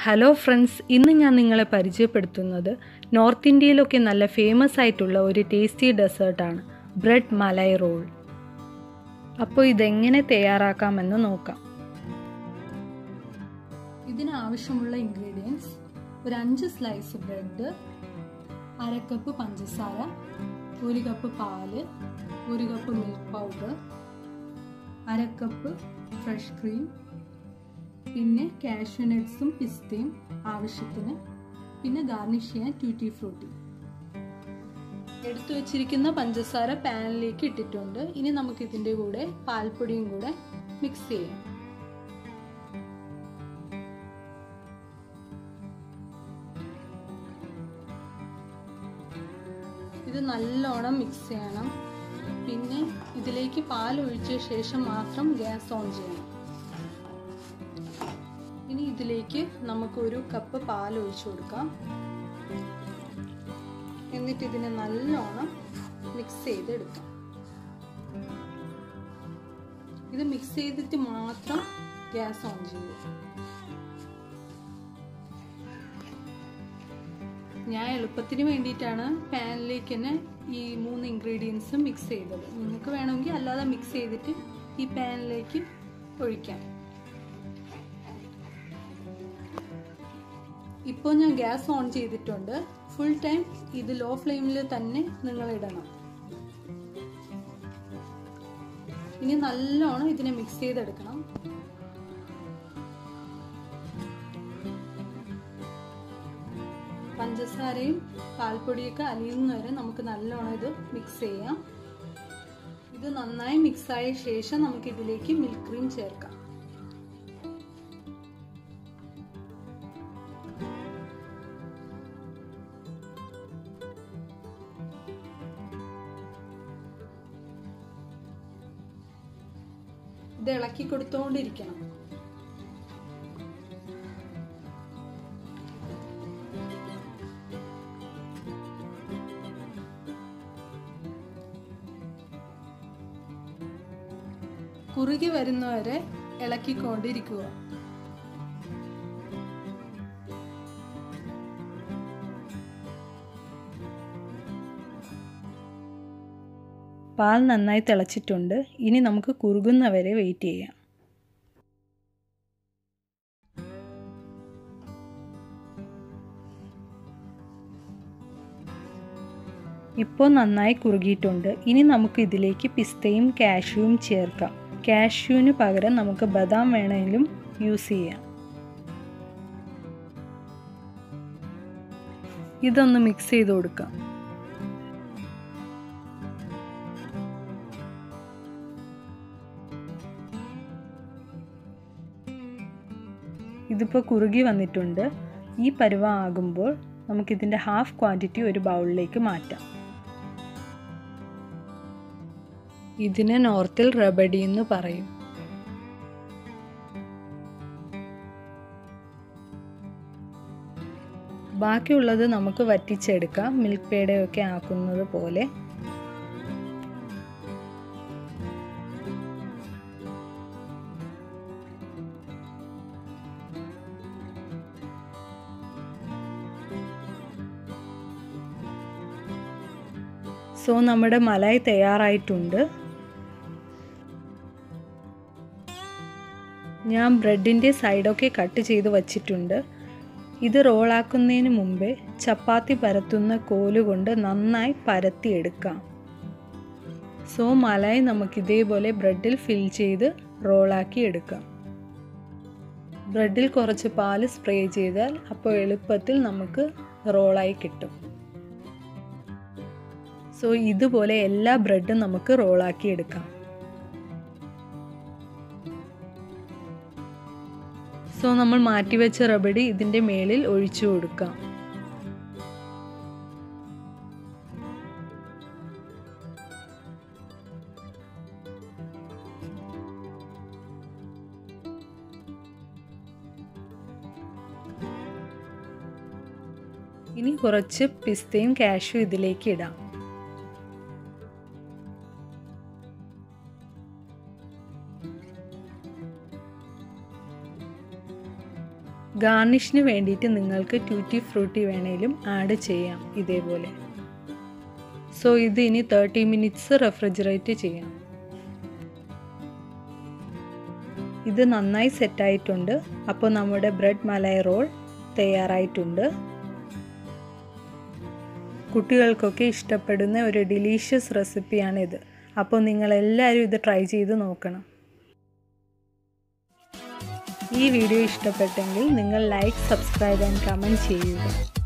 hello friends ഇന്ന് ഞാൻ നിങ്ങളെ പരിചയപ്പെടുത്തുന്നത് നോർത്ത് ഇന്ത്യയിലൊക്കെ നല്ല ഫേമസ് ആയിട്ടുള്ള ഒരു ടേസ്റ്റി ഡെസേർട്ടാണ് ബ്രെഡ് മലൈ റോൾ അപ്പോൾ ഇതെങ്ങനെ തയ്യാറാക്കാമെന്ന് നോക്കാം ഇതിനാവശ്യമുള്ള ഇൻഗ്രീഡിയൻസ് ഒരു അഞ്ച് സ്ലൈസ് ബ്രെഡ് അര കപ്പ് പഞ്ചസാര ഒരു കപ്പ് പാല് ഒരു കപ്പ് മിൽക്ക് പൗഡർ അര കപ്പ് ഫ്രഷ് ക്രീം പിന്നെ കാഷ്യൂ നട്ട്സും പിസ്തയും ആവശ്യത്തിന് പിന്നെ ഗാർണിഷ് ചെയ്യാൻ ട്യൂട്ടി ഫ്രൂട്ടി എടുത്തു വച്ചിരിക്കുന്ന പഞ്ചസാര പാനിലേക്ക് ഇട്ടിട്ടുണ്ട് ഇനി നമുക്ക് ഇതിൻ്റെ കൂടെ പാൽപ്പൊടിയും കൂടെ മിക്സ് ചെയ്യാം ഇത് നല്ലോണം മിക്സ് ചെയ്യണം പിന്നെ ഇതിലേക്ക് പാൽ ഒഴിച്ച ശേഷം മാത്രം ഗ്യാസ് ഓൺ ചെയ്യണം ഇനി ഇതിലേക്ക് നമുക്ക് ഒരു കപ്പ് പാൽ ഒഴിച്ചു കൊടുക്കാം എന്നിട്ട് ഇതിനെ നല്ലോണം മിക്സ് ചെയ്തെടുക്കാം ഇത് മിക്സ് ചെയ്തിട്ട് മാത്രം ഗ്യാസ് ഓൺ ചെയ്യുക ഞാൻ എളുപ്പത്തിന് വേണ്ടിയിട്ടാണ് പാനിലേക്ക് തന്നെ ഈ മൂന്ന് ഇൻഗ്രീഡിയൻസും മിക്സ് ചെയ്തത് നിങ്ങൾക്ക് വേണമെങ്കിൽ അല്ലാതെ മിക്സ് ചെയ്തിട്ട് ഈ പാനിലേക്ക് ഒഴിക്കാം ഇപ്പോൾ ഞാൻ ഗ്യാസ് ഓൺ ചെയ്തിട്ടുണ്ട് ഫുൾ ടൈം ഇത് ലോ ഫ്ലെയിമിൽ തന്നെ നിങ്ങൾ ഇടണം ഇനി നല്ലോണം ഇതിനെ മിക്സ് ചെയ്തെടുക്കണം പഞ്ചസാരയും പാൽപ്പൊടിയൊക്കെ അലിയുന്ന വരെ നമുക്ക് നല്ലോണം ഇത് മിക്സ് ചെയ്യാം ഇത് നന്നായി മിക്സായ ശേഷം നമുക്ക് ഇതിലേക്ക് മിൽക്ക് ക്രീം ചേർക്കാം ഇത് ഇളക്കി കൊടുത്തുകൊണ്ടിരിക്കണം കുറുകി വരുന്നവരെ ഇളക്കിക്കൊണ്ടിരിക്കുക പാൽ നന്നായി തിളച്ചിട്ടുണ്ട് ഇനി നമുക്ക് കുറുകുന്നവരെ വെയിറ്റ് ചെയ്യാം ഇപ്പോൾ നന്നായി കുറുകിയിട്ടുണ്ട് ഇനി നമുക്ക് ഇതിലേക്ക് പിസ്തയും കാഷ്യൂവും ചേർക്കാം കാഷ്യൂവിന് പകരം നമുക്ക് ബദാം വേണമെങ്കിലും യൂസ് ചെയ്യാം ഇതൊന്ന് മിക്സ് ചെയ്ത് കൊടുക്കാം ഇതിപ്പോൾ കുറുകി വന്നിട്ടുണ്ട് ഈ പരുവം ആകുമ്പോൾ നമുക്കിതിൻ്റെ ഹാഫ് ക്വാണ്ടിറ്റി ഒരു ബൗളിലേക്ക് മാറ്റാം ഇതിനെ നോർത്തിൽ റബഡി എന്ന് പറയും ബാക്കിയുള്ളത് നമുക്ക് വറ്റിച്ചെടുക്കാം മിൽക്ക് പേടയൊക്കെ ആക്കുന്നത് പോലെ സോ നമ്മുടെ മലായി തയ്യാറായിട്ടുണ്ട് ഞാൻ ബ്രെഡിൻ്റെ സൈഡൊക്കെ കട്ട് ചെയ്ത് വച്ചിട്ടുണ്ട് ഇത് റോളാക്കുന്നതിന് മുമ്പേ ചപ്പാത്തി പരത്തുന്ന കോലുകൊണ്ട് നന്നായി പരത്തിയെടുക്കാം സോ മലായി നമുക്ക് ഇതേപോലെ ബ്രെഡിൽ ഫിൽ ചെയ്ത് റോളാക്കി എടുക്കാം ബ്രെഡിൽ കുറച്ച് പാല് സ്പ്രേ ചെയ്താൽ അപ്പോൾ എളുപ്പത്തിൽ നമുക്ക് റോളായി കിട്ടും സോ ഇതുപോലെ എല്ലാ ബ്രെഡും നമുക്ക് റോളാക്കി എടുക്കാം സോ നമ്മൾ മാറ്റിവെച്ച റബഡി ഇതിൻ്റെ മേളിൽ ഒഴിച്ചു കൊടുക്കാം ഇനി കുറച്ച് പിസ്തയും കാഷ്യൂ ഇതിലേക്ക് ഇടാം ഗാർണിഷിന് വേണ്ടിയിട്ട് നിങ്ങൾക്ക് ട്യൂറ്റി ഫ്രൂട്ടി വേണേലും ആഡ് ചെയ്യാം ഇതേപോലെ സോ ഇത് ഇനി തേർട്ടി മിനിറ്റ്സ് റെഫ്രിജറേറ്റ് ചെയ്യാം ഇത് നന്നായി സെറ്റായിട്ടുണ്ട് അപ്പോൾ നമ്മുടെ ബ്രെഡ് മലായി റോൾ തയ്യാറായിട്ടുണ്ട് കുട്ടികൾക്കൊക്കെ ഇഷ്ടപ്പെടുന്ന ഒരു ഡിലീഷ്യസ് റെസിപ്പിയാണിത് അപ്പോൾ നിങ്ങളെല്ലാവരും ഇത് ട്രൈ ചെയ്ത് നോക്കണം ഈ വീഡിയോ ഇഷ്ടപ്പെട്ടെങ്കിൽ നിങ്ങൾ ലൈക്ക് സബ്സ്ക്രൈബ് ആൻഡ് കമൻറ്റ് ചെയ്യുക